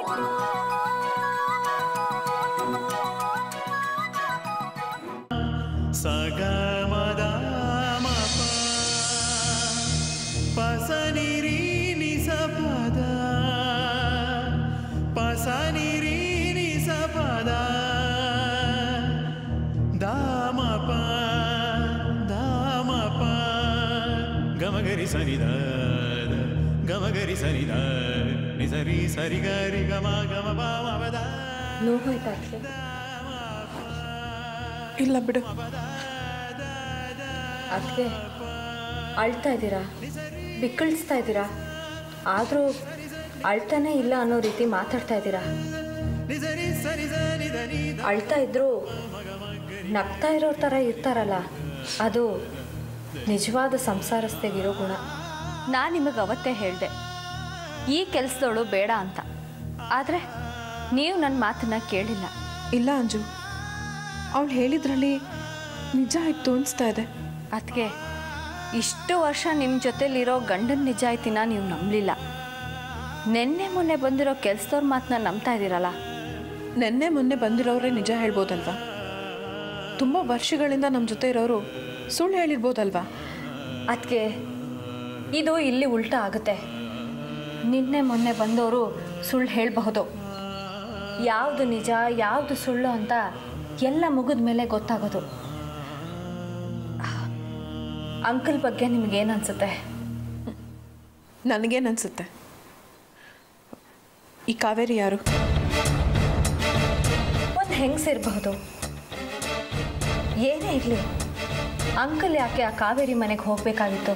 ಸಗಮದ ಮಪ ಪಸನಿರಿ ನಿಸಪದ ಪಸನಿರಿ ನಿಸಪದ ದಾಮಪ ದಾಮಪ ಗಮಗರಿ ಸನಿದ ಗಮಗರಿ ಸನಿದ ನಿಸರಿ ಸರಿ ಗರಿ ಗಮ ಗಮ ಬಾಮದ ನೋವಾಯ್ತಾ ಅತ್ತೆ ಇಲ್ಲ ಬಿಡು ಅದಕ್ಕೆ ಅಳ್ತಾ ಇದ್ದೀರಾ ಬಿಕ್ಕಳಿಸ್ತಾ ಇದ್ದೀರಾ ಆದರೂ ಅಳ್ತಾನೆ ಇಲ್ಲ ಅನ್ನೋ ರೀತಿ ಮಾತಾಡ್ತಾ ಇದ್ದೀರಾ ನಿಸರಿ ಸರಿ ಸರಿ ಧನಿ ಅಳ್ತಾ ಇದ್ರೂ ನಗ್ತಾ ಇರೋ ಥರ ಇರ್ತಾರಲ್ಲ ಅದು ನಿಜವಾದ ಸಂಸಾರಸ್ಥೆಗಿರೋ ಗುಣ ನಾನು ನಿಮಗೆ ಅವತ್ತೇ ಹೇಳಿದೆ ಈ ಕೆಲಸದವಳು ಬೇಡ ಅಂತ ಆದರೆ ನೀವು ನನ್ನ ಮಾತನ್ನ ಕೇಳಿಲ್ಲ ಇಲ್ಲ ಅಂಜು ಅವಳು ಹೇಳಿದ್ರಲ್ಲಿ ನಿಜ ಇತ್ತು ಅನಿಸ್ತಾ ಇದೆ ಅದಕ್ಕೆ ಇಷ್ಟು ವರ್ಷ ನಿಮ್ಮ ಜೊತೆಲಿರೋ ಗಂಡನ ನಿಜಾಯ್ತಿನ ನೀವು ನಂಬಲಿಲ್ಲ ನಿನ್ನೆ ಮೊನ್ನೆ ಬಂದಿರೋ ಕೆಲಸದವ್ರ ಮಾತನ್ನ ನಂಬ್ತಾ ಇದ್ದೀರಲ್ಲ ನೆನ್ನೆ ಮೊನ್ನೆ ಬಂದಿರೋರೇ ನಿಜ ಹೇಳ್ಬೋದಲ್ವಾ ತುಂಬ ವರ್ಷಗಳಿಂದ ನಮ್ಮ ಜೊತೆ ಇರೋರು ಸುಳ್ಳು ಹೇಳಿರ್ಬೋದಲ್ವಾ ಅದಕ್ಕೆ ಇದು ಇಲ್ಲಿ ಉಲ್ಟಾ ಆಗುತ್ತೆ ನಿನ್ನೆ ಮೊನ್ನೆ ಬಂದವರು ಸುಳ್ಳು ಹೇಳಬಹುದು ಯಾವುದು ನಿಜ ಯಾವುದು ಸುಳ್ಳು ಅಂತ ಎಲ್ಲ ಮುಗಿದ ಮೇಲೆ ಗೊತ್ತಾಗೋದು ಅಂಕಲ್ ಬಗ್ಗೆ ನಿಮಗೇನು ಅನ್ಸುತ್ತೆ ನನಗೇನು ಅನಿಸುತ್ತೆ ಈ ಕಾವೇರಿ ಯಾರು ಒಂದು ಹೆಂಗಸಿರಬಹುದು ಏನೇ ಇರಲಿ ಅಂಕಲ್ ಯಾಕೆ ಆ ಕಾವೇರಿ ಮನೆಗೆ ಹೋಗಬೇಕಾಗಿತ್ತು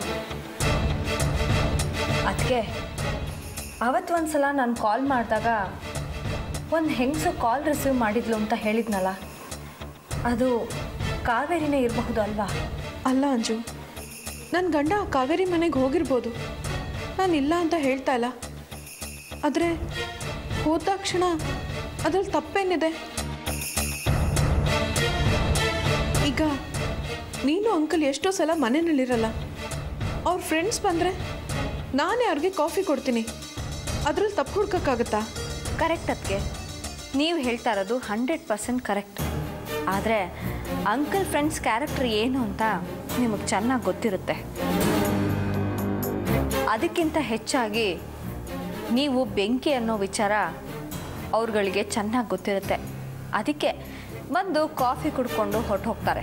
ಅದಕ್ಕೆ ಅವತ್ತು ಒಂದ್ಸಲ ನಾನು ಕಾಲ್ ಮಾಡಿದಾಗ ಒಂದು ಹೆಂಗಸು ಕಾಲ್ ರಿಸೀವ್ ಮಾಡಿದ್ಲು ಅಂತ ಹೇಳಿದ್ನಲ್ಲ ಅದು ಕಾವೇರಿನೇ ಇರಬಹುದು ಅಲ್ವಾ ಅಲ್ಲ ಅಂಜು ನನ್ನ ಗಂಡ ಆ ಕಾವೇರಿ ಮನೆಗೆ ಹೋಗಿರ್ಬೋದು ನಾನು ಇಲ್ಲ ಅಂತ ಹೇಳ್ತಾ ಇಲ್ಲ ಆದರೆ ಹೋದ ತಕ್ಷಣ ಅದ್ರಲ್ಲಿ ತಪ್ಪೇನಿದೆ ಈಗ ನೀನು ಅಂಕಲ್ ಎಷ್ಟೋ ಸಲ ಮನೆಯಲ್ಲಿರಲ್ಲ ಅವ್ರ ಫ್ರೆಂಡ್ಸ್ ಬಂದರೆ ನಾನೇ ಅವ್ರಿಗೆ ಕಾಫಿ ಕೊಡ್ತೀನಿ ಅದ್ರಲ್ಲಿ ತಪ್ಪು ಹುಡ್ಕೋಕ್ಕಾಗತ್ತಾ ಕರೆಕ್ಟ್ ಅದಕ್ಕೆ ನೀವು ಹೇಳ್ತಾ ಇರೋದು ಹಂಡ್ರೆಡ್ ಪರ್ಸೆಂಟ್ ಕರೆಕ್ಟ್ ಆದರೆ ಅಂಕಲ್ ಫ್ರೆಂಡ್ಸ್ ಕ್ಯಾರೆಕ್ಟರ್ ಏನು ಅಂತ ನಿಮಗೆ ಚೆನ್ನಾಗಿ ಗೊತ್ತಿರುತ್ತೆ ಅದಕ್ಕಿಂತ ಹೆಚ್ಚಾಗಿ ನೀವು ಬೆಂಕಿ ಅನ್ನೋ ವಿಚಾರ ಅವ್ರುಗಳಿಗೆ ಚೆನ್ನಾಗಿ ಗೊತ್ತಿರುತ್ತೆ ಅದಕ್ಕೆ ಬಂದು ಕಾಫಿ ಕುಡ್ಕೊಂಡು ಹೊರಟು ಹೋಗ್ತಾರೆ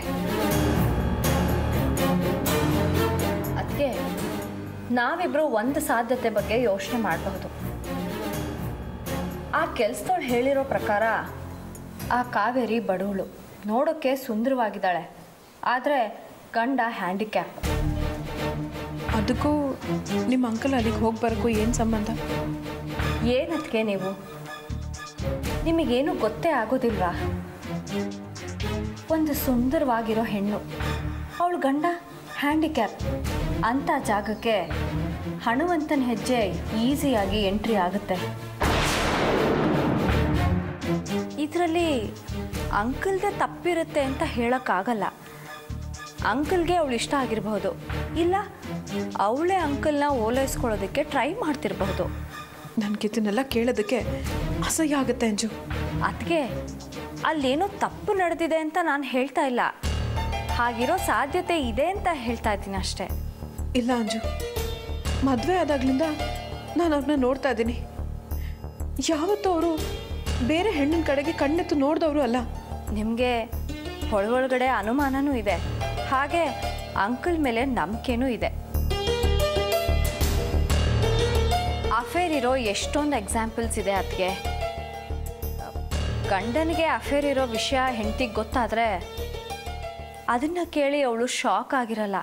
ಅದಕ್ಕೆ ನಾವಿಬ್ರು ಒಂದು ಸಾಧ್ಯತೆ ಬಗ್ಗೆ ಯೋಚನೆ ಮಾಡಬಹುದು ಆ ಕೆಲ್ಸದವ್ಳು ಹೇಳಿರೋ ಪ್ರಕಾರ ಆ ಕಾವೇರಿ ಬಡವಳು ನೋಡೋಕ್ಕೆ ಸುಂದರವಾಗಿದ್ದಾಳೆ ಆದರೆ ಗಂಡ ಹ್ಯಾಂಡಿಕ್ಯಾಪ್ ಅದಕ್ಕೂ ನಿಮ್ಮ ಅಂಕಲ್ ಅಲ್ಲಿಗೆ ಹೋಗಿ ಬರೋಕ್ಕೂ ಏನು ಸಂಬಂಧ ಏನದಕ್ಕೆ ನೀವು ನಿಮಗೇನು ಗೊತ್ತೇ ಆಗೋದಿಲ್ವಾ ಒಂದು ಸುಂದರವಾಗಿರೋ ಹೆಣ್ಣು ಅವಳು ಗಂಡ ಹ್ಯಾಂಡಿಕ್ಯಾಪ್ ಅಂಥ ಜಾಗಕ್ಕೆ ಹಣವಂತನ ಹೆಜ್ಜೆ ಈಸಿಯಾಗಿ ಎಂಟ್ರಿ ಆಗುತ್ತೆ ಇದರಲ್ಲಿ ಅಂಕಲ್ದೇ ತಪ್ಪಿರುತ್ತೆ ಅಂತ ಹೇಳೋಕ್ಕಾಗಲ್ಲ ಅಂಕಲ್ಗೆ ಅವಳು ಇಷ್ಟ ಆಗಿರಬಹುದು ಇಲ್ಲ ಅವಳೇ ಅಂಕಲ್ನ ಓಲೈಸ್ಕೊಳ್ಳೋದಕ್ಕೆ ಟ್ರೈ ಮಾಡ್ತಿರಬಹುದು ನನಗಿದನ್ನೆಲ್ಲ ಕೇಳೋದಕ್ಕೆ ಅಸಹ್ಯ ಆಗುತ್ತೆ ಅಂಜು ಅದಕ್ಕೆ ಅಲ್ಲೇನೋ ತಪ್ಪು ನಡೆದಿದೆ ಅಂತ ನಾನು ಹೇಳ್ತಾ ಇಲ್ಲ ಹಾಗಿರೋ ಸಾಧ್ಯತೆ ಇದೆ ಅಂತ ಹೇಳ್ತಾ ಇದ್ದೀನಿ ಅಷ್ಟೇ ಇಲ್ಲ ಅಂಜು ಮದುವೆ ಆದಾಗ್ಲಿಂದ ನಾನು ಅವ್ರನ್ನ ನೋಡ್ತಾ ಇದ್ದೀನಿ ಯಾವತ್ತೂ ಅವರು ಬೇರೆ ಹೆಣ್ಣಿನ ಕಡೆಗೆ ಕಣ್ಣೆತ್ತು ನೋಡಿದವರು ಅಲ್ಲ ನಿಮಗೆ ಒಳಗಡೆ ಅನುಮಾನನೂ ಇದೆ ಹಾಗೆ ಅಂಕಲ್ ಮೇಲೆ ನಂಬಿಕೆನೂ ಇದೆ ಅಫೇರ್ ಇರೋ ಎಷ್ಟೊಂದು ಎಕ್ಸಾಂಪಲ್ಸ್ ಇದೆ ಅದಕ್ಕೆ ಗಂಡನಿಗೆ ಅಫೇರ್ ಇರೋ ವಿಷಯ ಹೆಂಡತಿಗೆ ಗೊತ್ತಾದರೆ ಅದನ್ನು ಕೇಳಿ ಅವಳು ಶಾಕ್ ಆಗಿರಲ್ಲ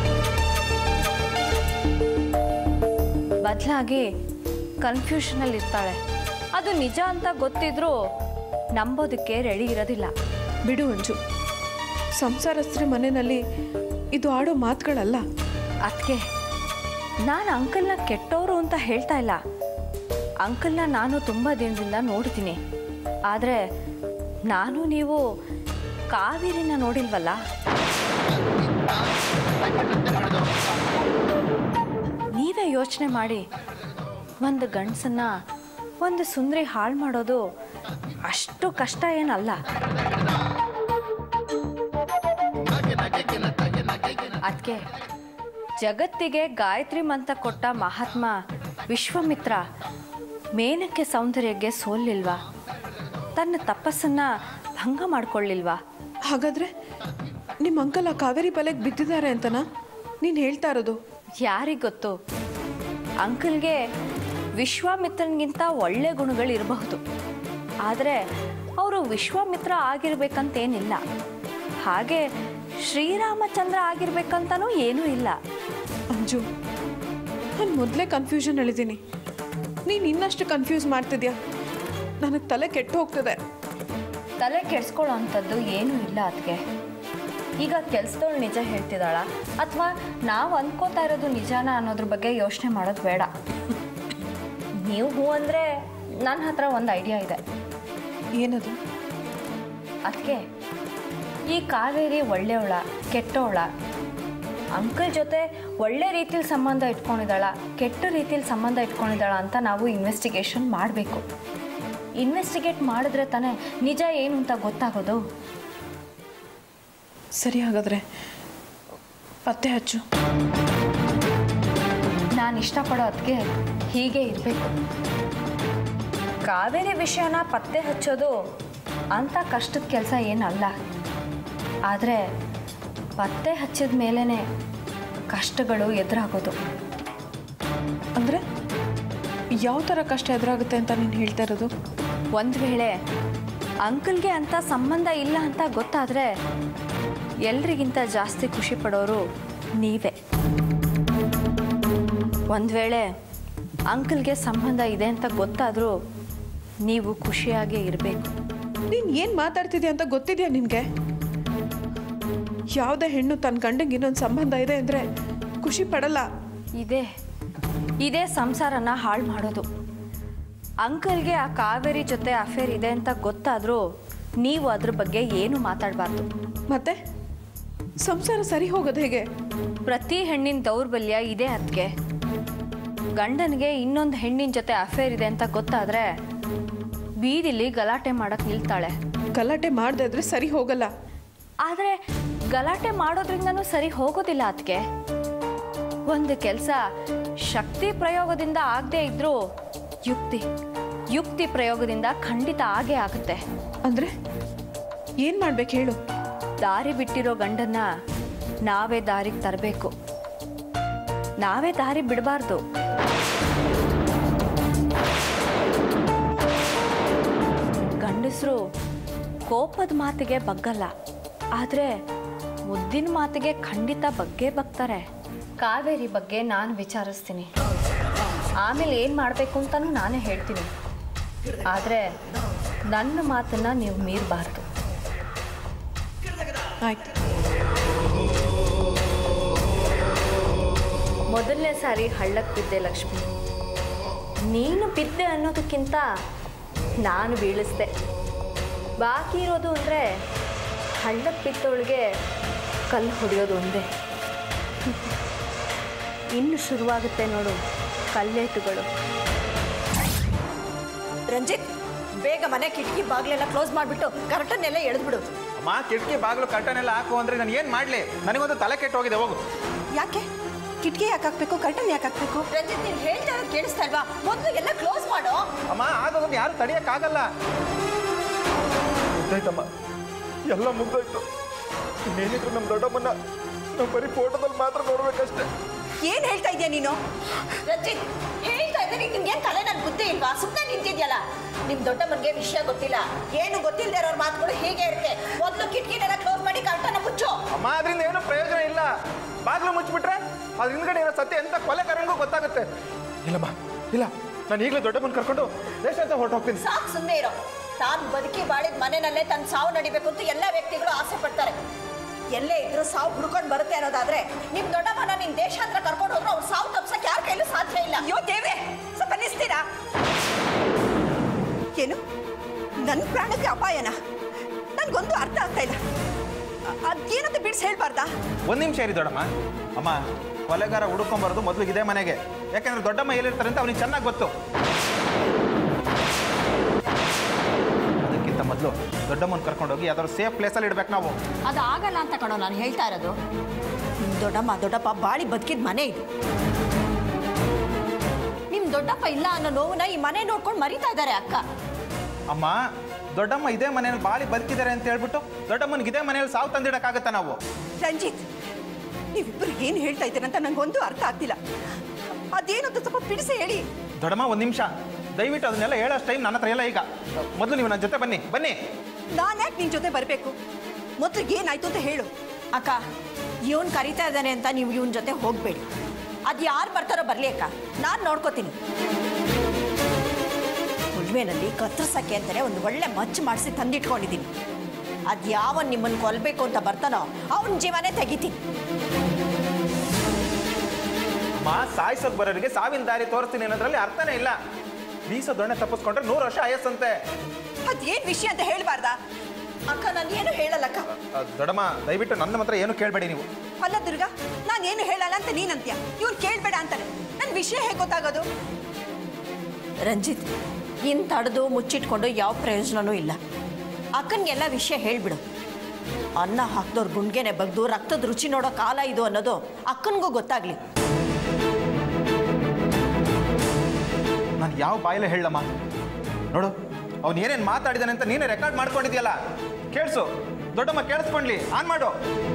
ಬದಲಾಗಿ ಕನ್ಫ್ಯೂಷನಲ್ಲಿ ಇರ್ತಾಳೆ ಅದು ನಿಜ ಅಂತ ಗೊತ್ತಿದ್ರೂ ನಂಬೋದಕ್ಕೆ ರೆಡಿ ಇರೋದಿಲ್ಲ ಬಿಡು ಅಂಜು ಸಂಸಾರಸ್ತ್ರ ಮನೆಯಲ್ಲಿ ಇದು ಆಡೋ ಮಾತುಗಳಲ್ಲ ಅದಕ್ಕೆ ನಾನು ಅಂಕಲ್ನ ಕೆಟ್ಟವರು ಅಂತ ಹೇಳ್ತಾ ಇಲ್ಲ ಅಂಕಲ್ನ ನಾನು ತುಂಬ ದಿನದಿಂದ ನೋಡ್ತೀನಿ ಆದರೆ ನಾನು ನೀವು ಕಾವೇರಿನ ನೋಡಿಲ್ವಲ್ಲ ನೀವೇ ಯೋಚನೆ ಮಾಡಿ ಒಂದು ಗಂಡಸನ್ನ ಒಂದು ಸುಂದರಿ ಹಾಳು ಮಾಡೋದು ಅಷ್ಟು ಕಷ್ಟ ಏನಲ್ಲ ಅದಕ್ಕೆ ಜಗತ್ತಿಗೆ ಗಾಯತ್ರಿ ಮಂತ್ರ ಕೊಟ್ಟ ಮಹಾತ್ಮ ವಿಶ್ವಾಮಿತ್ರ ಮೇನಕ್ಕೆ ಸೌಂದರ್ಯಕ್ಕೆ ಸೋಲಿಲ್ವಾ ತನ್ನ ತಪಸ್ಸನ್ನ ಭಂಗ ಮಾಡ್ಕೊಳ್ಳಿಲ್ವಾ ಹಾಗಾದ್ರೆ ನಿಮ್ಮ ಅಂಕಲ್ ಆ ಕಾವೇರಿ ಬಲೆಗೆ ಬಿದ್ದಿದ್ದಾರೆ ಅಂತನಾ ನೀನು ಹೇಳ್ತಾ ಇರೋದು ಯಾರಿಗೆ ಗೊತ್ತು ಅಂಕಲ್ಗೆ ವಿಶ್ವಾಮಿತ್ರನಿಗಿಂತ ಒಳ್ಳೆ ಗುಣಗಳಿರಬಹುದು ಆದರೆ ಅವರು ವಿಶ್ವಾಮಿತ್ರ ಆಗಿರ್ಬೇಕಂತೇನಿಲ್ಲ ಹಾಗೆ ಶ್ರೀರಾಮಚಂದ್ರ ಆಗಿರ್ಬೇಕಂತನೂ ಏನೂ ಇಲ್ಲ ಅಂಜು ನಾನು ಮೊದಲೇ ಕನ್ಫ್ಯೂಷನ್ ಹೇಳಿದ್ದೀನಿ ನೀನು ಇನ್ನಷ್ಟು ಕನ್ಫ್ಯೂಸ್ ಮಾಡ್ತಿದ್ಯಾ ನನಗೆ ತಲೆ ಕೆಟ್ಟು ಹೋಗ್ತದೆ ತಲೆ ಕೆಡ್ಸ್ಕೊಳ್ಳೋ ಅಂಥದ್ದು ಏನೂ ಇಲ್ಲ ಅದಕ್ಕೆ ಈಗ ಕೆಲ್ಸದವಳು ನಿಜ ಹೇಳ್ತಿದ್ದಾಳ ಅಥವಾ ನಾವು ಅನ್ಕೋತಾ ಇರೋದು ನಿಜಾನ ಅನ್ನೋದ್ರ ಬಗ್ಗೆ ಯೋಚನೆ ಮಾಡೋದು ಬೇಡ ನೀವು ಹೂ ಅಂದರೆ ನನ್ನ ಹತ್ರ ಒಂದು ಐಡಿಯಾ ಇದೆ ಏನದು ಅದಕ್ಕೆ ಈ ಕಾವೇರಿ ಒಳ್ಳೆಯವಳ ಕೆಟ್ಟವಳ ಅಂಕಲ್ ಜೊತೆ ಒಳ್ಳೆ ರೀತಿಲಿ ಸಂಬಂಧ ಇಟ್ಕೊಂಡಿದ್ದಾಳ ಕೆಟ್ಟ ರೀತಿಲಿ ಸಂಬಂಧ ಇಟ್ಕೊಂಡಿದ್ದಾಳ ಅಂತ ನಾವು ಇನ್ವೆಸ್ಟಿಗೇಷನ್ ಮಾಡಬೇಕು ಇನ್ವೆಸ್ಟಿಗೇಟ್ ಮಾಡಿದ್ರೆ ತಾನೇ ನಿಜ ಏನು ಅಂತ ಗೊತ್ತಾಗೋದು ಸರಿ ಹಾಗಾದ್ರೆ ಪತ್ತೆ ಹಚ್ಚು ನಾನು ಇಷ್ಟಪಡೋ ಅದಕ್ಕೆ ಹೀಗೆ ಇರಬೇಕು ಕಾವೇರಿ ವಿಷಯನ ಪತ್ತೆ ಹಚ್ಚೋದು ಅಂಥ ಕಷ್ಟದ ಕೆಲಸ ಏನಲ್ಲ ಆದರೆ ಪತ್ತೆ ಹಚ್ಚಿದ ಮೇಲೇ ಕಷ್ಟಗಳು ಎದುರಾಗೋದು ಅಂದರೆ ಯಾವ ಥರ ಕಷ್ಟ ಎದುರಾಗುತ್ತೆ ಅಂತ ನೀನು ಹೇಳ್ತಾ ಇರೋದು ಒಂದು ವೇಳೆ ಅಂಕಲ್ಗೆ ಅಂತ ಸಂಬಂಧ ಇಲ್ಲ ಅಂತ ಗೊತ್ತಾದರೆ ಎಲ್ರಿಗಿಂತ ಜಾಸ್ತಿ ಖುಷಿ ಪಡೋರು ನೀವೇ ಒಂದು ವೇಳೆ ಅಂಕಲ್ಗೆ ಸಂಬಂಧ ಇದೆ ಅಂತ ಗೊತ್ತಾದರೂ ನೀವು ಖುಷಿಯಾಗೇ ಇರಬೇಕು ನೀನು ಏನು ಮಾತಾಡ್ತಿದ್ಯಾ ಅಂತ ಗೊತ್ತಿದೆಯಾ ನಿನಗೆ ಯಾವುದೇ ಹೆಣ್ಣು ತನ್ನ ಗಂಡಂಗೆ ಇನ್ನೊಂದು ಸಂಬಂಧ ಇದೆ ಅಂದರೆ ಖುಷಿ ಪಡಲ್ಲ ಇದೇ ಇದೇ ಸಂಸಾರನ ಹಾಳು ಮಾಡೋದು ಅಂಕಲ್ಗೆ ಆ ಕಾವೇರಿ ಜೊತೆ ಅಫೇರ್ ಇದೆ ಅಂತ ಗೊತ್ತಾದರೂ ನೀವು ಅದ್ರ ಬಗ್ಗೆ ಏನು ಮಾತಾಡಬಾರ್ದು ಮತ್ತೆ ಸಂಸಾರ ಸರಿ ಹೋಗೋದು ಹೇಗೆ ಪ್ರತಿ ಹೆಣ್ಣಿನ ದೌರ್ಬಲ್ಯ ಇದೆ ಅದಕ್ಕೆ ಗಂಡನಿಗೆ ಇನ್ನೊಂದು ಹೆಣ್ಣಿನ ಜೊತೆ ಅಫೇರ್ ಇದೆ ಅಂತ ಗೊತ್ತಾದ್ರೆ ಬೀದಿಲಿ ಗಲಾಟೆ ಮಾಡಕ್ ನಿಲ್ತಾಳೆ ಗಲಾಟೆ ಮಾಡದೆ ಇದ್ರೆ ಸರಿ ಹೋಗಲ್ಲ ಆದರೆ ಗಲಾಟೆ ಮಾಡೋದ್ರಿಂದನೂ ಸರಿ ಹೋಗೋದಿಲ್ಲ ಅದಕ್ಕೆ ಒಂದು ಕೆಲಸ ಶಕ್ತಿ ಪ್ರಯೋಗದಿಂದ ಆಗದೆ ಇದ್ರೂ ಯುಕ್ತಿ ಯುಕ್ತಿ ಪ್ರಯೋಗದಿಂದ ಖಂಡಿತ ಆಗೇ ಆಗುತ್ತೆ ಅಂದರೆ ಏನು ಮಾಡ್ಬೇಕು ಹೇಳು ದಾರಿ ಬಿಟ್ಟಿರೋ ಗಂಡನ್ನ ನಾವೇ ದಾರಿಗೆ ತರಬೇಕು ನಾವೇ ದಾರಿ ಬಿಡಬಾರ್ದು ಗಂಡಸರು ಕೋಪದ ಮಾತಿಗೆ ಬಗ್ಗಲ್ಲ ಆದರೆ ಮುದ್ದಿನ ಮಾತಿಗೆ ಖಂಡಿತ ಬಗ್ಗೇ ಬಗ್ತಾರೆ ಕಾವೇರಿ ಬಗ್ಗೆ ನಾನು ವಿಚಾರಿಸ್ತೀನಿ ಆಮೇಲೆ ಏನು ಮಾಡಬೇಕು ಅಂತಲೂ ನಾನೇ ಹೇಳ್ತೀನಿ ಆದರೆ ನನ್ನ ಮಾತನ್ನು ನೀವು ಮೀರಬಾರ್ದು ಆಯ್ತು ಮೊದಲನೇ ಸಾರಿ ಹಳ್ಳಕ್ಕೆ ಬಿದ್ದೆ ಲಕ್ಷ್ಮಿ ನೀನು ಬಿದ್ದೆ ಅನ್ನೋದಕ್ಕಿಂತ ನಾನು ಬೀಳಿಸ್ದೆ ಬಾಕಿ ಇರೋದು ಅಂದರೆ ಹಳ್ಳಕ್ಕೆ ಬಿದ್ದವಳಿಗೆ ಕಲ್ಲು ಹೊಡೆಯೋದು ಒಂದೇ ಇನ್ನು ಶುರುವಾಗುತ್ತೆ ನೋಡು ಕಲ್ಲೇಟುಗಳು ರಂಜಿತ್ ಬೇಗ ಮನೆ ಕಿಟಕಿ ಬಾಗಿಲೆಲ್ಲ ಕ್ಲೋಸ್ ಮಾಡಿಬಿಟ್ಟು ಕರೆಕ್ಟನ್ನೆಲ್ಲ ಎಳೆದ್ಬಿಡು ಅಮ್ಮ ಕಿಟಕಿ ಬಾಗಿಲು ಕರ್ಟನ್ ಹಾಕು ಅಂದ್ರೆ ನಾನು ಏನು ಮಾಡಲಿ ನನಗೊಂದು ತಲೆ ಕೆಟ್ಟು ಹೋಗಿದೆ ಹೋಗು ಯಾಕೆ ಕಿಟಕಿ ಯಾಕೆ ಹಾಕ್ಬೇಕು ಕರ್ಟನ್ ಯಾಕೆ ಹಾಕ್ಬೇಕು ರಂಜಿತ್ ನೀನು ಹೇಳ್ತಾ ಇರೋದು ಕೇಳಿಸ್ತಾ ಇಲ್ವಾ ಮೊದಲು ಎಲ್ಲ ಕ್ಲೋಸ್ ಮಾಡು ಅಮ್ಮ ಆಗೋದನ್ನ ಯಾರು ತಡಿಯೋಕ್ಕಾಗಲ್ಲ ಮುಗ್ದೋಯ್ತಮ್ಮ ಎಲ್ಲ ಮುಗ್ದೋಯ್ತು ಇನ್ನೇನಿದ್ರು ನಮ್ಮ ದೊಡ್ಡಮ್ಮನ್ನ ನಾವು ಬರೀ ಫೋಟೋದಲ್ಲಿ ಮಾತ್ರ ನೋಡ್ಬೇಕಷ್ಟೇ ಏನ್ ಹೇಳ್ತಾ ಇದೀಯ ನೀನು ರಂಜಿತ್ ಹೇಳ್ತಾ ಇದ್ದೀನಿ ನಿನ್ಗೆ ತಲೆ ನನ್ ಬುದ್ಧಿ ಇಲ್ವಾ ಸುಮ್ಮನೆ ನಿಂತಿದ್ಯಲ್ಲ ನಿಮ್ ದೊಡ್ಡಮ್ಮನ್ಗೆ ವಿಷಯ ಗೊತ್ತಿಲ್ಲ ಏನು ಗೊತ್ತಿಲ್ಲದೆ ಇರೋರ್ ಮಾತುಗಳು ಹೀಗೆ ಇರುತ್ತೆ ಮೊದಲು ಕಿಟಕಿನೆಲ್ಲ ಕ್ಲೋಸ್ ಮಾಡಿ ಕರ್ಟನ್ ಮುಚ್ಚು ಅಮ್ಮ ಅದರಿಂದ ಏನು ಪ್ರಯೋಜನ ಇಲ್ಲ ಬಾಗಿಲು ಮುಚ್ಚಿಬಿಟ್ರೆ ಅದ್ರ ಹಿಂದ್ಗಡೆ ಇರೋ ಸತ್ಯ ಎಂತ ಕೊಲೆಗಾರನಿಗೂ ಗೊತ್ತಾಗುತ್ತೆ ಇಲ್ಲಮ್ಮ ಇಲ್ಲ ನಾನು ಈಗಲೇ ದೊಡ್ಡಮ್ಮನ ಕರ್ಕೊಂಡು ದೇಶ ಅಂತ ಹೊರಟು ಹೋಗ್ತೀನಿ ಸಾಕು ಸುಮ್ಮನೆ ಇರೋ ತಾನು ಬದುಕಿ ಬಾಳಿದ ಮನೆಯಲ್ಲೇ ತನ್ನ ಸಾವು ನಡಿಬೇಕು ಅಂತ ಎಲ್ಲ ವ್ಯಕ್ತಿಗಳು ಆಸೆ ಪಡ್ತಾರೆ ಎಲ್ಲೇ ಇದ್ರೂ ಸಾವು ಹುಡ್ಕೊಂಡು ಬರುತ್ತೆ ಅನ್ನೋದಾದ್ರೆ ನಿಮ್ ದೊಡ್ಡಮ್ಮನ ನಿನ್ ದೇಶಾಂತರ ಕರ್ಕೊಂಡು ಹೋದ್ರು ಅವ್ರು ಸಾವು ತಪ್ಸಕ್ ಯಾರ ಕೈಲೂ ಸಾಧ್ಯ ಇಲ್ಲ ಅಯ್ಯೋ ದೇವ್ರೆ ಸ್ವಲ್ಪ ನಿಲ್ಸ್ತೀರಾ ಏನು ನನ್ನ ಪ್ರಾಣಕ್ಕೆ ಅಪಾಯನ ನನ್ಗೊಂದು ಅರ್ಥ ಆಗ್ತಾ ಇಲ್ಲ ಅ- ಅದೇನಂತ ಬಿಡಿಸಿ ಹೇಳ್ಬಾರ್ದಾ ಒಂದು ನಿಮಿಷ ಇರಿ ದೊಡ್ಡಮ್ಮ ಅಮ್ಮ ಕೊಲೆಗಾರ ಹುಡುಕೊಂಬರೋದು ಮೊದಲು ಇದೇ ಮನೆಗೆ ಯಾಕಂದ್ರೆ ದೊಡ್ಡಮ್ಮ ಎಲ್ಲಿರ್ತಾರೆ ಅಂತ ಅವನಿಗೆ ಚೆನ್ನಾಗಿ ಗೊತ್ತು ದೊಡ್ಡಮ್ಮನ ಕರ್ಕೊಂಡೋಗಿ ಯಾವ್ದಾದ್ರು ಸೇಫ್ ಪ್ಲೇಸಲ್ಲಿ ಇಡ್ಬೇಕು ನಾವು ಅದು ಆಗಲ್ಲ ಅಂತ ಕಣೋ ನಾನು ಹೇಳ್ತಾ ಇರೋದು ನಿಮ್ ದೊಡ್ಡಮ್ಮ ದೊಡ್ಡಪ್ಪ ಬಾಳಿ ಬದುಕಿದ ಮನೆ ಇದು ನಿಮ್ ದೊಡ್ಡಪ್ಪ ಇಲ್ಲ ಅನ್ನೋ ನೋವನ್ನ ಈ ಮನೆ ನೋಡ್ಕೊಂಡು ಮರಿತಾ ಇದ್ದಾರೆ ಅಕ್ಕ ಅಮ್ಮ ದೊಡ್ಡಮ್ಮ ಇದೇ ಮನೇಲಿ ಬಾಳಿ ಬದುಕಿದ್ದಾರೆ ಅಂತ ಹೇಳ್ಬಿಟ್ಟು ದೊಡ್ಡಮ್ಮನಿಗೆ ಇದೇ ಮನೇಲಿ ಸಾವು ತಂದಿಡಕ್ಕಾಗತ್ತಾ ನಾವು ರಂಜಿತ್ ನೀವಿಬ್ಬರು ಏನು ಹೇಳ್ತಾ ಇದ್ದೀರಂತ ನಂಗೊಂದು ಅರ್ಥ ಆಗ್ತಿಲ್ಲ ಅದೇನು ಅಂತ ಸ್ವಲ್ಪ ಬಿಡಿಸಿ ಹೇಳಿ ದೊಡ್ಡಮ್ಮ ಒಂದು ನಿಮಿಷ ದಯವಿಟ್ಟು ಅದನ್ನೆಲ್ಲ ಹೇಳೋ ಟೈಮ್ ನನ್ನ ಹತ್ರ ಇಲ್ಲ ಈಗ ಮೊದಲು ನೀವು ನನ್ನ ಜೊತೆ ಬನ್ನಿ ಬನ್ನಿ ನಾನು ಯಾಕೆ ನಿನ್ ಜೊತೆ ಬರಬೇಕು ಮೊದಲು ಏನಾಯ್ತು ಅಂತ ಹೇಳು ಅಕ್ಕ ಇವನ್ ಕರಿತಾ ಇದ್ದಾನೆ ಅಂತ ನೀವು ಇವನ್ ಜೊತೆ ಹೋಗ್ಬೇಡಿ ಅದು ಯಾರು ಬರ್ತಾರೋ ಬರ್ಲಿ ಅಕ್ಕ ನಾನು ನೋಡ್ಕೋತೀನಿ ಉಳ್ಮೆನಲ್ಲಿ ಕತ್ತರಿಸಕ್ಕೆ ಅಂತಾನೆ ಒಂದು ಒಳ್ಳೆ ಮಚ್ಚು ಮಾಡಿಸಿ ತಂದಿಟ್ಕೊಂಡಿದ್ದೀನಿ ಅದು ಯಾವನ್ ನಿಮ್ಮನ್ನು ಕೊಲ್ಬೇಕು ಅಂತ ಬರ್ತಾನೋ ಅವನ ಜೀವನೇ ತೆಗಿತೀನಿ ಅಮ್ಮ ಸಾಯಿಸೋಕ್ ಬರೋರಿಗೆ ಸಾವಿನ ದಾರಿ ತೋರಿಸ್ತೀನಿ ಅನ್ನೋದ್ರಲ್ಲಿ ಅರ್ಥನೇ ಇಲ್ಲ ಬೀಸೋ ದೊಣ್ಣೆ ತಪ್ಪಿಸ್ಕೊಂಡ್ರೆ ನೂರು ವರ್ಷ ಆಯಸ್ಸಂತೆ ಅದೇನ್ ವಿಷಯ ಅಂತ ಹೇಳ್ಬಾರ್ದಾ ಅಕ್ಕ ನಾನು ಏನು ಹೇಳಲ್ಲಕ್ಕ ಅ, ದೊಡ್ಡಮ್ಮ ದಯವಿಟ್ಟು ನನ್ನ ಹತ್ರ ಏನು ಕೇಳಬೇಡಿ ನೀವು ಅಲ್ಲ ದುರ್ಗಾ ನಾನೇನು ಹೇಳಲ್ಲ ಅಂತ ನೀನಂತ್ಯ ಇವ್ನು ಕೇಳ್ಬೇಡ ಅಂತಾನೆ ನನ್ನ ವಿಷಯ ಹೇಗೆ ಗೊತ್ತಾಗೋದು ರಂಜಿತ್ ಇನ್ ತಡೆದು ಮುಚ್ಚಿಟ್ಕೊಂಡು ಯಾವ ಪ್ರಯೋಜನನೂ ಇಲ್ಲ ಅಕ್ಕನಿಗೆಲ್ಲ ವಿಷಯ ಹೇಳ್ಬಿಡು ಅನ್ನ ಹಾಕ್ದವ್ರ ಗುಂಡ್ಗೆನೆ ಬಗ್ದು ರಕ್ತದ ರುಚಿ ನೋಡೋ ಕಾಲ ಇದು ಅನ್ನೋದು ಅಕ್ಕನಿಗೂ ಗೊತ್ತಾಗ್ಲಿ ನಾನು ಯಾವ ಬಾಯಲ್ಲೇ ಹೇಳಮ್ಮ ನೋಡು ಅವ್ನು ಏನೇನು ಮಾತಾಡಿದಾನೆ ಅಂತ ನೀನೇ ರೆಕಾರ್ಡ್ ಮಾಡ್ಕೊಂಡಿದ್ಯಲ್ಲ ಕೇಳಿಸು ದೊಡ್ಡಮ್ಮ ಕೇಳಿಸ್ಕೊಂಡ್ಲಿ ಆನ್ ಮಾಡು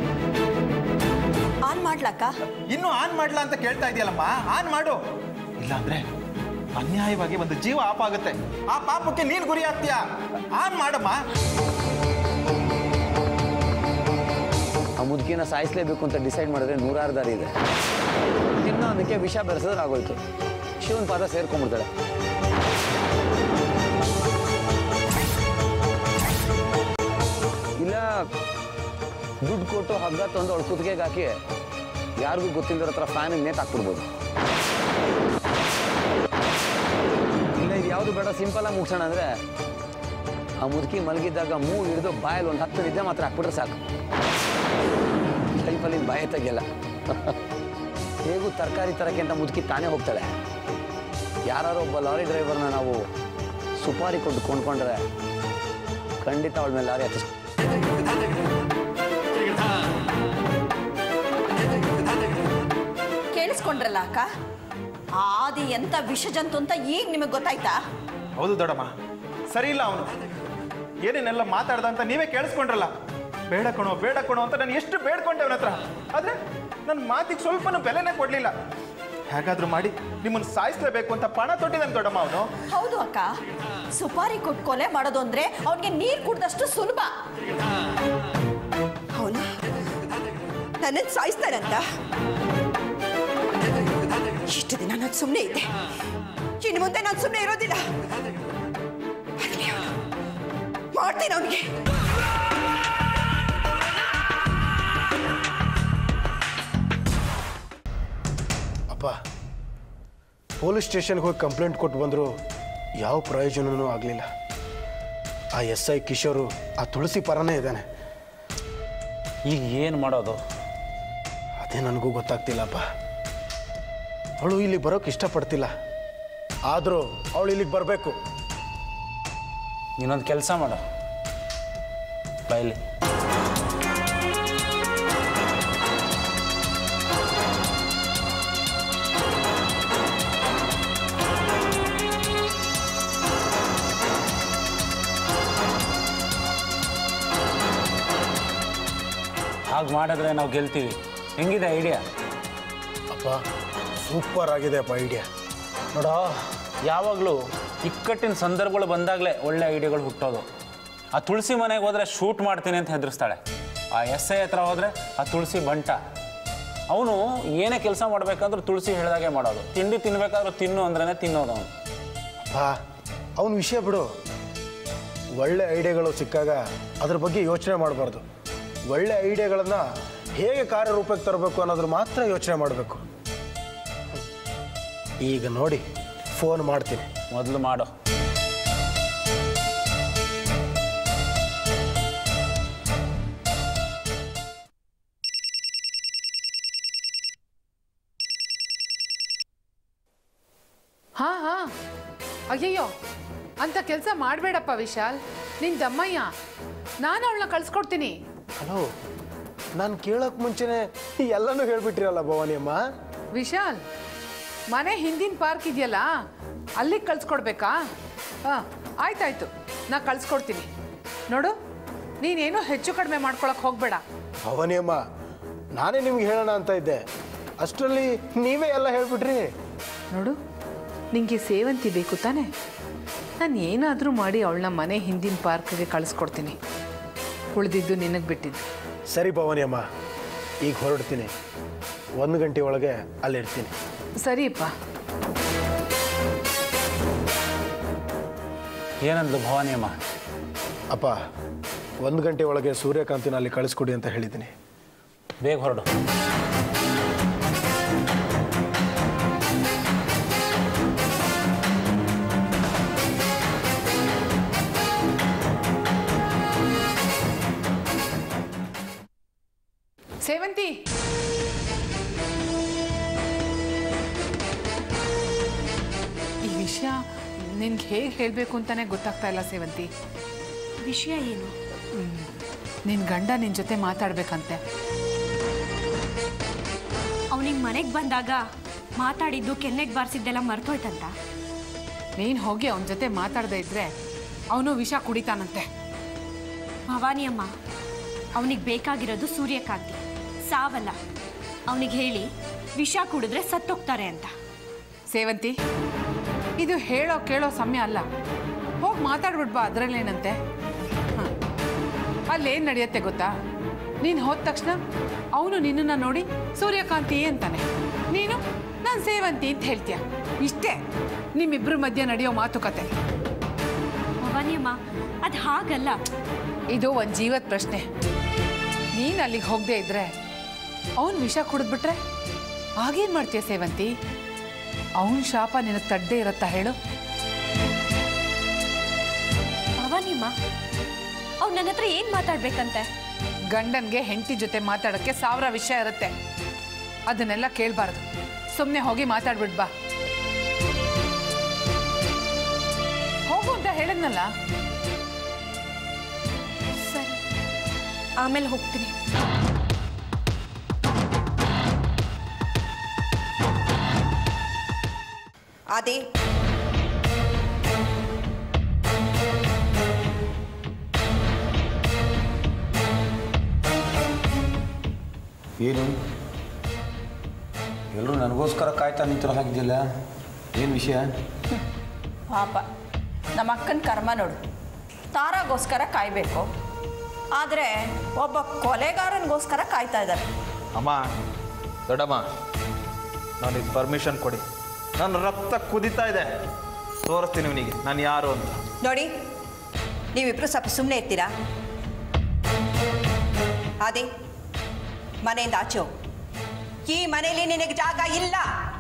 ಆನ್ ಮಾಡ್ಲಕ್ಕ ಇನ್ನು ಆನ್ ಮಾಡ್ಲಾ ಅಂತ ಕೇಳ್ತಾ ಇದೆಯಲ್ಲಮ್ಮ ಆನ್ ಮಾಡು ಇಲ್ಲಾಂದ್ರೆ ಅನ್ಯಾಯವಾಗಿ ಒಂದು ಜೀವ ಆಪ ಆಗುತ್ತೆ ಆ ಪಾಪಕ್ಕೆ ನೀನ್ ಗುರಿ ಆಗ್ತೀಯ ಆನ್ ಮಾಡಮ್ಮ ಆ ಮುದುಕಿನ ಸಾಯಿಸಲೇಬೇಕು ಅಂತ ಡಿಸೈಡ್ ಮಾಡಿದ್ರೆ ನೂರಾರು ದಾರಿ ಇದೆ ಇನ್ನು ಅದಕ್ಕೆ ವಿಷ ಬೆರೆಸಿದ್ರೆ ಆಗೋಯ್ತು ಶಿವನ್ ಪಾದ ಸೇರ್ಕೊಂಡ್ಬಿಡ್ತಾಳೆ ಇಲ್ಲ ದುಡ್ಡು ಕೊಟ್ಟು ಹಗ್ಗ ತಂದು ಅವಳು ಕುತ್ತಿಗೆಗೆ ಹಾಕಿ ಯಾರಿಗೂ ಗೊತ್ತಿಲ್ಲದ್ರ ಹತ್ರ ಫ್ಯಾನ್ ನೇತ್ ಹಾಕ್ಬಿಡ್ಬೋದು ಇಲ್ಲ ಇದು ಯಾವುದು ಬೇಡ ಸಿಂಪಲ್ ಆಗಿ ಮುಗಿಸೋಣ ಅಂದ್ರೆ ಆ ಮುದುಕಿ ಮಲಗಿದ್ದಾಗ ಮೂ ಹಿಡಿದು ಬಾಯಲ್ಲಿ ಒಂದು ಹತ್ತು ನಿದ್ದೆ ಮಾತ್ರ ಹಾಕ್ಬಿಟ್ರೆ ಸಾಕು ಲೈಫಲ್ಲಿ ಬಾಯ ತೆಗಿಯಲ್ಲ ಹೇಗೂ ತರಕಾರಿ ತರಕ್ಕೆ ಅಂತ ಮುದುಕಿ ತಾನೇ ಹೋಗ್ತಾಳೆ ಯಾರೋ ಒಬ್ಬ ಲಾರಿ ಡ್ರೈವರ್ನ ನಾವು ಸುಪಾರಿ ಕೊಟ್ಟು ಕೊಂಡ್ಕೊಂಡ್ರೆ ಖಂಡಿತ ಅವಳ ಮೇಲೆ ಲಾರಿ ಹತ್ತಿಸ್ ಕೇಳಿಸ್ಕೊಂಡ್ರಲ್ಲ ಅಕ್ಕ ಆದಿ ಎಂತ ವಿಷ ಜಂತು ಅಂತ ಈಗ ನಿಮಗೆ ಗೊತ್ತಾಯ್ತಾ ಹೌದು ದೊಡ್ಡಮ್ಮ ಸರಿ ಇಲ್ಲ ಅವನು ಏನೇನೆಲ್ಲ ಮಾತಾಡ್ದ ಅಂತ ನೀವೇ ಕೇಳಿಸ್ಕೊಂಡ್ರಲ್ಲ ಬೇಡ ಕಣೋ ಬೇಡ ಕಣೋ ಅಂತ ನಾನು ಎಷ್ಟು ಬೇಡ್ಕೊಂಡೆ ಅವನ ಹತ್ರ ಆದ್ರೆ ನನ್ನ ಮಾತಿಗೆ ಸ್ವಲ್ಪನೂ ಬೆಲೆನೇ ಕೊಡ್ಲಿಲ್ಲ ಹೇಗಾದ್ರೂ ಮಾಡಿ ನಿಮ್ಮನ್ನು ಸಾಯಿಸ್ಲೇಬೇಕು ಅಂತ ಪಣ ತೊಟ್ಟಿದ್ದಾನೆ ದೊಡ್ಡಮ್ಮ ಅವನು ಹೌದು ಅಕ್ಕ ಸುಪಾರಿ ಕೊಟ್ಟು ಕೊಲೆ ಮಾಡೋದು ಅಂದ್ರೆ ಅವನಿಗೆ ನೀರು ಕುಡ್ದಷ್ಟು ಸುಲಭ ಅವನು ನನ್ನನ್ನು ಸಾಯಿಸ್ತಾನಂತ ಇಷ್ಟು ದಿನ ನಾನು ಸುಮ್ಮನೆ ಇದ್ದೆ ಇನ್ನು ಮುಂದೆ ನಾನು ಸುಮ್ಮನೆ ಇರೋದಿಲ್ಲ ಬರ್ಲಿ ಅವ್ನು. ಮಾಡ್ತೀನಿ ಅವನಿಗೆ ಅಪ್ಪ ಪೊಲೀಸ್ ಸ್ಟೇಷನ್ಗೆ ಹೋಗಿ ಕಂಪ್ಲೇಂಟ್ ಕೊಟ್ಟು ಬಂದರೂ ಯಾವ ಪ್ರಯೋಜನವೂ ಆಗಲಿಲ್ಲ ಆ ಎಸ್ ಐ ಕಿಶೋರು ಆ ತುಳಸಿ ಪರನೇ ಇದ್ದಾನೆ ಈಗ ಏನು ಮಾಡೋದು ಅದೇ ನನಗೂ ಗೊತ್ತಾಗ್ತಿಲ್ಲಪ್ಪ ಅವಳು ಇಲ್ಲಿ ಬರೋಕೆ ಇಷ್ಟಪಡ್ತಿಲ್ಲ ಆದರೂ ಅವಳು ಇಲ್ಲಿಗೆ ಬರಬೇಕು ನೀನೊಂದು ಕೆಲಸ ಮಾಡು ಬೈಲಿ ಹಾಗೆ ಮಾಡಿದ್ರೆ ನಾವು ಗೆಲ್ತೀವಿ ಹೆಂಗಿದೆ ಐಡಿಯಾ ಅಪ್ಪ ಸೂಪರ್ ಆಗಿದೆ ಅಪ್ಪ ಐಡಿಯಾ ನೋಡೋ ಯಾವಾಗಲೂ ಇಕ್ಕಟ್ಟಿನ ಸಂದರ್ಭಗಳು ಬಂದಾಗಲೇ ಒಳ್ಳೆ ಐಡಿಯಾಗಳು ಹುಟ್ಟೋದು ಆ ತುಳಸಿ ಮನೆಗೆ ಹೋದರೆ ಶೂಟ್ ಮಾಡ್ತೀನಿ ಅಂತ ಹೆದರ್ಸ್ತಾಳೆ ಆ ಎಸ್ ಐ ಹತ್ರ ಹೋದರೆ ಆ ತುಳಸಿ ಬಂಟ ಅವನು ಏನೇ ಕೆಲಸ ಮಾಡಬೇಕಾದ್ರೂ ತುಳಸಿ ಹೇಳ್ದಾಗೆ ಮಾಡೋದು ತಿಂಡಿ ತಿನ್ಬೇಕಾದ್ರೂ ತಿನ್ನು ಅಂದ್ರೇ ತಿನ್ನೋದು ಅವನು ಅಪ್ಪ ಅವನ ವಿಷಯ ಬಿಡು ಒಳ್ಳೆ ಐಡಿಯಾಗಳು ಸಿಕ್ಕಾಗ ಅದ್ರ ಬಗ್ಗೆ ಯೋಚನೆ ಮಾಡಬಾರ್ದು ಒಳ್ಳೆ ಐಡಿಯಾಗಳನ್ನು ಹೇಗೆ ಕಾರ್ಯರೂಪಕ್ಕೆ ತರಬೇಕು ಅನ್ನೋದ್ರ ಮಾತ್ರ ಯೋಚನೆ ಮಾಡಬೇಕು ಈಗ ನೋಡಿ ಫೋನ್ ಮಾಡ್ತೀನಿ ಮೊದಲು ಮಾಡು ಹಾ ಹಾ ಅಯ್ಯಯ್ಯೋ ಅಂತ ಕೆಲಸ ಮಾಡಬೇಡಪ್ಪ ವಿಶಾಲ್ ನಿನ್ ದಮ್ಮಯ್ಯ ನಾನು ಅವಳನ್ನ ಕಳ್ಸ್ಕೊಡ್ತೀನಿ ಹಲೋ ನಾನು ಕೇಳೋಕೆ ಮುಂಚೆನೆ ಎಲ್ಲನೂ ಹೇಳ್ಬಿಟ್ರಿಯಲ್ಲ ಭವಾನಿ ಅಮ್ಮ ವಿಶಾಲ್ ಮನೆ ಹಿಂದಿನ ಪಾರ್ಕ್ ಇದೆಯಲ್ಲ ಅಲ್ಲಿಗೆ ಕಳ್ಸ್ಕೊಡ್ಬೇಕಾ ಹಾಂ ಆಯ್ತಾಯ್ತು ನಾ ಕಳ್ಸ್ಕೊಡ್ತೀನಿ ನೋಡು ನೀನೇನು ಹೆಚ್ಚು ಕಡಿಮೆ ಮಾಡ್ಕೊಳಕ್ ಹೋಗ್ಬೇಡ ಭವಾನಿ ಅಮ್ಮ ನಾನೇ ನಿಮ್ಗೆ ಹೇಳೋಣ ಅಂತ ಇದ್ದೆ ಅಷ್ಟರಲ್ಲಿ ನೀವೇ ಎಲ್ಲ ಹೇಳ್ಬಿಟ್ರಿ ನೋಡು ನಿಂಗೆ ಸೇವಂತಿ ಬೇಕು ತಾನೆ ನಾನು ಏನಾದರೂ ಮಾಡಿ ಅವಳನ್ನ ಮನೆ ಹಿಂದಿನ ಪಾರ್ಕ್ಗೆ ಕಳಿಸ್ಕೊಡ್ತೀನಿ ಉಳಿದಿದ್ದು ನಿನಗೆ ಬಿಟ್ಟಿದ್ದು ಸರಿ ಭವಾನಿ ಅಮ್ಮ ಈಗ ಹೊರಡ್ತೀನಿ ಒಂದು ಗಂಟೆ ಒಳಗೆ ಅಲ್ಲಿರ್ತೀನಿ ಸರಿಯಪ್ಪ ಏನಂದ್ಲು ಭವಾನಿ ಅಮ್ಮ ಅಪ್ಪ ಒಂದು ಗಂಟೆ ಒಳಗೆ ಸೂರ್ಯಕಾಂತಿನ ಅಲ್ಲಿ ಕಳಿಸ್ಕೊಡಿ ಅಂತ ಹೇಳಿದ್ದೀನಿ ಬೇಗ ಹೊರಡು ಸೇವಂತಿ ಈ ವಿಷಯ ನಿನ್ಗೆ ಹೇಗೆ ಹೇಳಬೇಕು ಅಂತಾನೆ ಗೊತ್ತಾಗ್ತಾ ಇಲ್ಲ ಸೇವಂತಿ ವಿಷಯ ಏನು ನಿನ್ನ ಗಂಡ ನಿನ್ನ ಜೊತೆ ಮಾತಾಡ್ಬೇಕಂತೆ ಅವನಿಗೆ ಮನೆಗೆ ಬಂದಾಗ ಮಾತಾಡಿದ್ದು ಕೆನ್ನೆಗೆ ಬಾರಿಸಿದ್ದೆಲ್ಲ ಮರ್ತೋಯ್ತಂತ ನೀನು ಹೋಗಿ ಅವನ ಜೊತೆ ಮಾತಾಡದೇ ಇದ್ರೆ ಅವನು ವಿಷ ಕುಡಿತಾನಂತೆ ಭವಾನಿ ಅಮ್ಮ ಅವನಿಗೆ ಬೇಕಾಗಿರೋದು ಸೂರ್ಯಕಾಂತಿ ಸಾವಲ್ಲ ಅವನಿಗೆ ಹೇಳಿ ವಿಷ ಕುಡಿದ್ರೆ ಸತ್ತೋಗ್ತಾರೆ ಅಂತ ಸೇವಂತಿ ಇದು ಹೇಳೋ ಕೇಳೋ ಸಮಯ ಅಲ್ಲ ಹೋಗಿ ಮಾತಾಡ್ಬಿಡ್ಬಾ ಅದರಲ್ಲೇನಂತೆ ಹಾಂ ಅಲ್ಲೇನು ನಡೆಯುತ್ತೆ ಗೊತ್ತಾ ನೀನು ಹೋದ ತಕ್ಷಣ ಅವನು ನಿನ್ನನ್ನು ನೋಡಿ ಸೂರ್ಯಕಾಂತಿ ಅಂತಾನೆ ನೀನು ನಾನು ಸೇವಂತಿ ಅಂತ ಹೇಳ್ತೀಯ ಇಷ್ಟೇ ನಿಮ್ಮಿಬ್ಬರ ಮಧ್ಯೆ ನಡೆಯೋ ಮಾತುಕತೆ ಭವಾನಿ ಅಮ್ಮ ಅದು ಹಾಗಲ್ಲ ಇದು ಒಂದು ಜೀವದ ಪ್ರಶ್ನೆ ನೀನು ಅಲ್ಲಿಗೆ ಹೋಗದೆ ಇದ್ರೆ ಅವನು ವಿಷ ಕುಡಿದ್ಬಿಟ್ರೆ ಆಗೇನು ಮಾಡ್ತೀಯ ಸೇವಂತಿ ಅವನ ಶಾಪ ನಿನಗೆ ತಡ್ದೇ ಇರತ್ತಾ ಹೇಳು ಭವಾನಿ ಅಮ್ಮ ಅವ್ನು ನನ್ನ ಹತ್ರ ಏನು ಮಾತಾಡ್ಬೇಕಂತೆ ಗಂಡನ್ಗೆ ಹೆಂಡತಿ ಜೊತೆ ಮಾತಾಡೋಕ್ಕೆ ಸಾವಿರ ವಿಷಯ ಇರುತ್ತೆ ಅದನ್ನೆಲ್ಲ ಕೇಳಬಾರ್ದು ಸುಮ್ಮನೆ ಹೋಗಿ ಮಾತಾಡ್ಬಿಡ್ ಬಾ ಹೋಗು ಅಂತ ಹೇಳಿದ್ನಲ್ಲ ಸರಿ ಆಮೇಲೆ ಹೋಗ್ತೀನಿ ಆದಿ ಏನು ಎಲ್ಲರೂ ನನಗೋಸ್ಕರ ಕಾಯ್ತಾ ನಿಂತಿರೋ ಹಾಗಿದ್ದಿಲ್ಲ ಏನು ವಿಷಯ ಪಾಪ ನಮ್ಮ ಅಕ್ಕನ ಕರ್ಮ ನೋಡು ತಾರಾಗೋಸ್ಕರ ಕಾಯಬೇಕು ಆದರೆ ಒಬ್ಬ ಕೊಲೆಗಾರನಿಗೋಸ್ಕರ ಕಾಯ್ತಾ ಇದ್ದಾರೆ ಅಮ್ಮ ದೊಡ್ಡಮ್ಮ ನನಗೆ ಪರ್ಮಿಷನ್ ಕೊಡಿ ನನ್ನ ರಕ್ತ ಕುದಿತಾ ಇದೆ ತೋರಿಸ್ತೀನಿ ಇವನಿಗೆ ನಾನು ಯಾರು ಅಂತ ನೋಡಿ ನೀವಿಬ್ರು ಸ್ವಲ್ಪ ಸುಮ್ಮನೆ ಇರ್ತೀರಾ ಆದಿ ಮನೆಯಿಂದ ಆಚೆ ಹೋಗು. ಈ ಮನೆಯಲ್ಲಿ ನಿನಗೆ ಜಾಗ ಇಲ್ಲ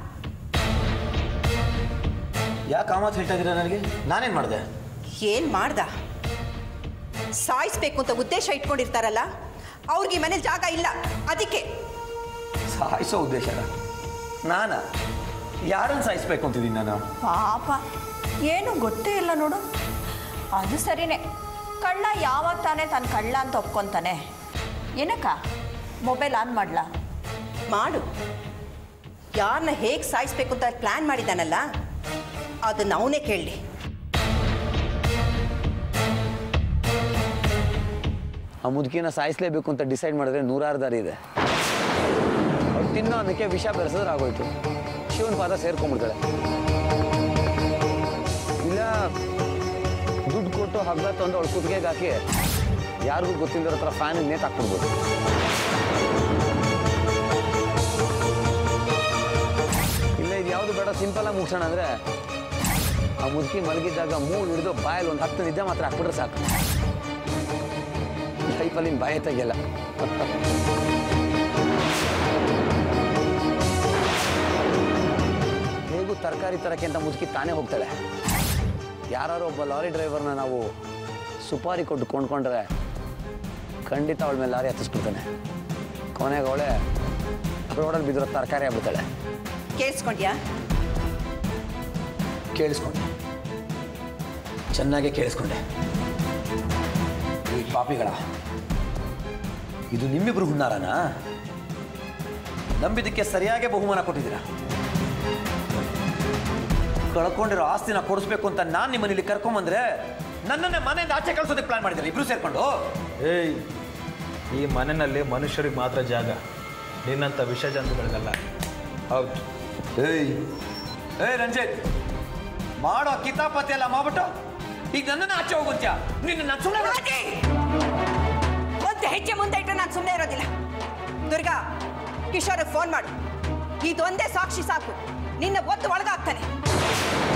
ಯಾಕೆ ಆ ಮಾತು ಹೇಳ್ತಾ ಇದ್ದೀರಾ ನನಗೆ ನಾನೇನು ಮಾಡಿದೆ ಏನ್ ಮಾಡ್ದ ಸಾಯಿಸ್ಬೇಕು ಅಂತ ಉದ್ದೇಶ ಇಟ್ಕೊಂಡಿರ್ತಾರಲ್ಲ ಅವ್ರಿಗೆ ಈ ಮನೇಲಿ ಜಾಗ ಇಲ್ಲ ಅದಕ್ಕೆ ಸಾಯಿಸೋ ಉದ್ದೇಶ ನಾನ ಯಾರನ್ನು ಸಾಯಿಸ್ಬೇಕು ಅಂತಿದ್ದೀನಿ ನಾನು ಪಾಪ ಏನು ಗೊತ್ತೇ ಇಲ್ಲ ನೋಡು ಅದು ಸರಿನೇ ಕಳ್ಳ ಯಾವಾಗ ತಾನೇ ತನ್ನ ಕಳ್ಳ ಅಂತ ಒಪ್ಕೊಂತಾನೆ ಏನಕ್ಕ ಮೊಬೈಲ್ ಆನ್ ಮಾಡ್ಲಾ ಮಾಡು ಯಾರನ್ನ ಹೇಗೆ ಸಾಯಿಸ್ಬೇಕು ಅಂತ ಪ್ಲ್ಯಾನ್ ಮಾಡಿದಾನಲ್ಲ ಅದನ್ನ ಅವನೇ ಕೇಳಲಿ ಆ ಮುದುಕಿನ ಸಾಯಿಸಲೇಬೇಕು ಅಂತ ಡಿಸೈಡ್ ಮಾಡಿದ್ರೆ ನೂರಾರು ದಾರಿ ಇದೆ ಅವ್ರು ತಿನ್ನೋ ಅನ್ನಕ್ಕೆ ವಿಷ ಬೆರೆಸಿದ್ರೆ ಆಗೋಯ್ತು ಶಿವನ ಪಾದ ಸೇರ್ಕೊಂಡ್ಬಿಡ್ತಾಳೆ ಇಲ್ಲ ದುಡ್ಡು ಕೊಟ್ಟು ಹಗ್ಗ ತಂದು ಅವಳು ಕುತ್ತಿಗೆಗೆ ಹಾಕಿ ಯಾರಿಗೂ ಗೊತ್ತಿಲ್ಲದ್ರ ಹತ್ರ ಫ್ಯಾನ್ ನೇತ್ ಹಾಕ್ಬಿಡ್ಬೋದು ಇಲ್ಲ ಇದು ಯಾವುದು ಬೇಡ ಸಿಂಪಲ್ ಆಗಿ ಮುಗಿಸೋಣ ಅಂದ್ರೆ ಆ ಮುದುಕಿ ಮಲಗಿದ್ದಾಗ ಮೂಳು ಹಿಡಿದು ಬಾಯಲ್ಲಿ ಒಂದು ಹತ್ತು ನಿದ್ದೆ ಮಾತ್ರ ಹಾಕ್ಬಿಟ್ರೆ ಸಾಕು ಲೈಫಲ್ಲಿ ಬಾಯ ತೆಗಿಯಲ್ಲ ಹೇಗೂ ತರಕಾರಿ ತರಕ್ಕೆ ಅಂತ ಮುದುಕಿ ತಾನೇ ಹೋಗ್ತಾಳೆ ಯಾರು ಒಬ್ಬ ಲಾರಿ ಡ್ರೈವರ್ನ ನಾವು ಸುಪಾರಿ ಕೊಟ್ಟು ಕೊಂಡ್ಕೊಂಡ್ರೆ ಖಂಡಿತ ಅವಳ ಮೇಲೆ ಲಾರಿ ಹತ್ತಿಸ್ಬಿಡ್ತಾನೆ ಕೊನೆಗೆ ಅವಳೆ ರೋಡಲ್ಲಿ ಬಿದ್ದಿರೋ ತರಕಾರಿ ಆಗ್ಬಿಡ್ತಾಳೆ ಕೇಳಿಸ್ಕೊಂಡ್ಯಾ ಕೇಳಿಸ್ಕೊಂಡೆ ಚೆನ್ನಾಗೇ ಕೇಳಿಸ್ಕೊಂಡೆ ಪಾಪಿಗಳ ಇದು ನಿಮ್ಮಿಬ್ರು ಹುನ್ನಾರನಾ ನಂಬಿದ್ದಕ್ಕೆ ಸರಿಯಾಗಿ ಬಹುಮಾನ ಕೊಟ್ಟಿದ್ದೀರಾ ಕಳ್ಕೊಂಡಿರೋ ಆಸ್ತಿನ ಕೊಡಿಸ್ಬೇಕು ಅಂತ ನಾನು ನಿಮ್ಮ ಮನೇಲಿ ಕರ್ಕೊಂಬಂದ್ರೆ ನನ್ನನ್ನೇ ಮನೆಯಿಂದ ಆಚೆ ಕಳ್ಸೋದಕ್ಕೆ ಪ್ಲಾನ್ ಮಾಡಿದ್ದೀರಾ ಇಬ್ರು ಸೇರ್ಕೊಂಡು ಏಯ್ ಈ ಮನೆಯಲ್ಲಿ ಮನುಷ್ಯರಿಗೆ ಮಾತ್ರ ಜಾಗ ನಿನ್ನಂಥ ವಿಷ ಜಂತುಗಳಿಗಲ್ಲ ಹೌದು ಏಯ್ ಏಯ್ ರಂಜಿತ್ ಮಾಡೋ ಕಿತಾಪತಿ ಎಲ್ಲ ಮಾಡ್ಬಿಟ್ಟು ಈಗ ನನ್ನನ್ನು ಆಚೆ ಹೋಗುತ್ತ್ಯಾ ನಿನ್ನ ನಾನು ಸುಮ್ಮನೆ ರಾಜಿ! ಒಂದು ಹೆಜ್ಜೆ ಮುಂದೆ ಇಟ್ಟರೆ ನಾನು ಸುಮ್ಮನೆ ಇರೋದಿಲ್ಲ ದುರ್ಗಾ ಕಿಶೋರ್ಗೆ ಫೋನ್ ಮಾಡು ಇದೊಂದೇ ಸಾಕ್ಷಿ ಸಾಕು ನಿನ್ನ ಒತ್ತು ಒಳಗಾಗ್ತಾನೆ